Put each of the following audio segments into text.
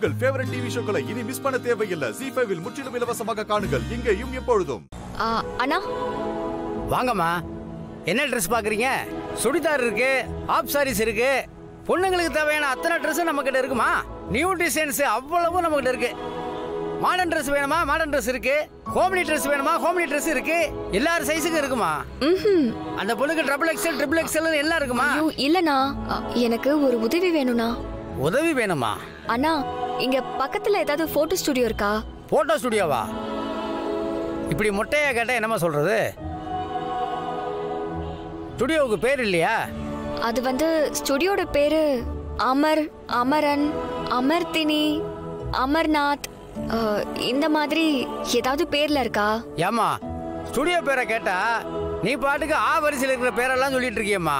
உங்கள் favourite TV ஷோக்களை இனி miss பண்ண தேவையில்லை ஜி ஃபைவில் முற்றிலும் இலவசமாக காணுங்கள் இங்கேயும் எப்பொழுதும் ஆ, அண்ணா வாங்கம்மா என்ன ட்ரெஸ் பார்க்குறீங்க சுடிதார் இருக்கு ஆப் சாரீஸ் இருக்கு பொண்ணுங்களுக்கு தேவையான அத்தனை ட்ரெஸ்ஸும் நம்மக்கிட்ட இருக்குமா நியூ டிசைன்ஸ் அவ்வளவும் நம்மக்கிட்ட இருக்கு மாடர்ன் ட்ரெஸ் வேணுமா மாடர்ன் ட்ரெஸ் இருக்கு ஹோம்லி ட்ரெஸ் வேணுமா ஹோம்லி ட்ரெஸ் இருக்கு எல்லார் சைஸுக்கும் இருக்குமா ம்ஹும். அந்த பொண்ணுக்கு ட்ரிபிள் எக்ஸல் ட்ரிபிள் எக்ஸல் எல்லாம் இருக்குமா ஐயோ இல்லண்ணா அ, எனக்கு ஒரு உதவி வேணும்ண்ணா உதவி வேணுமா அண்ணா இங்க பக்கத்துல ஏதாவது போட்டோ ஸ்டுடியோ இருக்கா போட்டோ ஸ்டுடியோவா இப்படி மொட்டையா கேட்டா என்னம்மா சொல்றது ஸ்டுடியோவுக்கு பேர் இல்லையா அது வந்து ஸ்டுடியோட பேரு அமர் அமரன் அமர்தினி அமர்நாத் அ, இந்த மாதிரி ஏதாவது பேர்ல இருக்கா ஏம்மா ஸ்டுடியோ பேரை கேட்டா நீ பாட்டுக்கு ஆ வரிசையில் இருக்கிற பேரெல்லாம் சொல்லிட்டு இருக்கியம்மா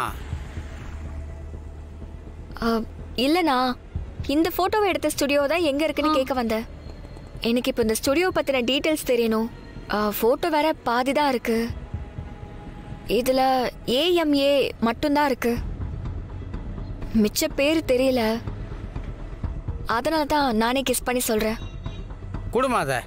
அ, இல்லண்ணா இந்த போட்டோவை எடுத்த ஸ்டுடியோ தான் எங்க இருக்குன்னு கேட்க வந்தேன் எனக்கு இப்போ இந்த ஸ்டுடியோ பத்தின டீடைல்ஸ் தெரியணும் போட்டோ வேற பாதி தான் இருக்கு இதுல ஏஎம்ஏ மட்டும்தான் இருக்கு மிச்ச பேர் தெரியல அதனால தான் நானே கெஸ் பண்ணி சொல்றேன் குடுமா அதை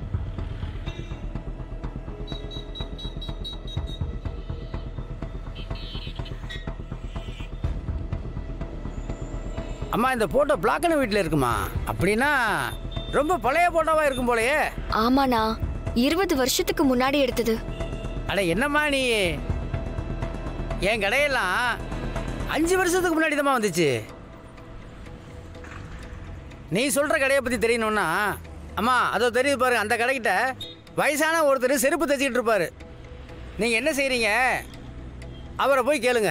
அம்மா இந்த போட்டோ பிளாக்கன வீட்டில் இருக்குமா அப்படின்னா ரொம்ப பழைய போட்டோவா இருக்கும் போலயே ஆமாண்ணா இருபது வருஷத்துக்கு முன்னாடி எடுத்தது அட என்னம்மா நீ என் கடையெல்லாம் அஞ்சு வருஷத்துக்கு முன்னாடி தான் வந்துச்சு நீ சொல்ற கடையை பத்தி தெரியணும்னா அம்மா அதோ தெரியுது பாருங்க அந்த கடைக்கிட்ட வயசான ஒருத்தர் செருப்பு தைச்சிட்டு இருப்பாரு நீங்க என்ன செய்றீங்க அவரை போய் கேளுங்க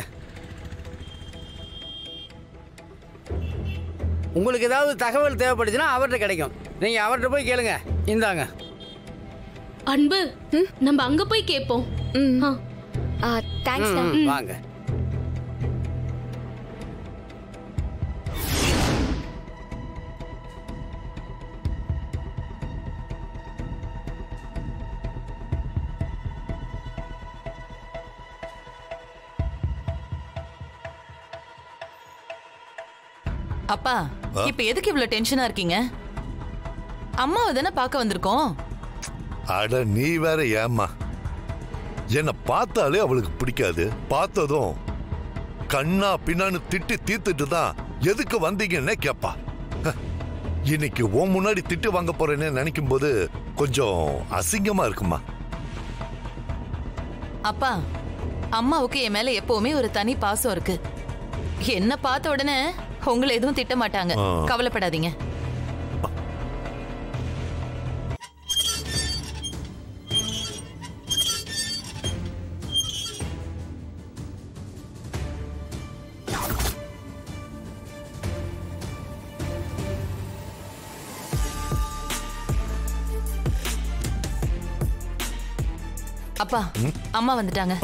உங்களுக்கு ஏதாவது தகவல் தேவைப்படுச்சுன்னா அவர்கிட்ட கிடைக்கும் நீங்க அவர்கிட்ட போய் கேளுங்க இந்தாங்க அன்பு நம்ம அங்க போய் கேட்போம் ம் ஆ, தேங்க்ஸ் ம், ம், வாங்க அப்பா இப்ப எதுக்கு இவ்ளோ டென்ஷனா இருக்கீங்க அம்மாவை தானே பார்க்க வந்திருக்கோம் அட நீ வேற ஏம்மா என்னை பார்த்தாலே அவளுக்கு பிடிக்காது பார்த்ததும் கண்ணா பின்னான்னு திட்டி தீர்த்துட்டு தான் எதுக்கு வந்தீங்கன்னே கேப்பா ஹ, இன்னைக்கு உன் முன்னாடி திட்டு வாங்க போறேன்னு நினைக்கும் போது கொஞ்சம் அசிங்கமா இருக்குமா அப்பா அம்மாவுக்கு என் மேல எப்பவுமே ஒரு தனி பாசம் இருக்கு என்ன பார்த்த உடனே உங்களை எதுவும் திட்ட மாட்டாங்க ஆ. கவலைப்படாதீங்க அப்பா அம்மா வந்துட்டாங்க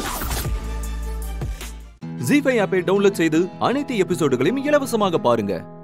ஜி ஃபைவ் ஆப்பை டவுன்லோட் செய்து அனைத்து எபிசோடுகளையும் இலவசமாக பாருங்க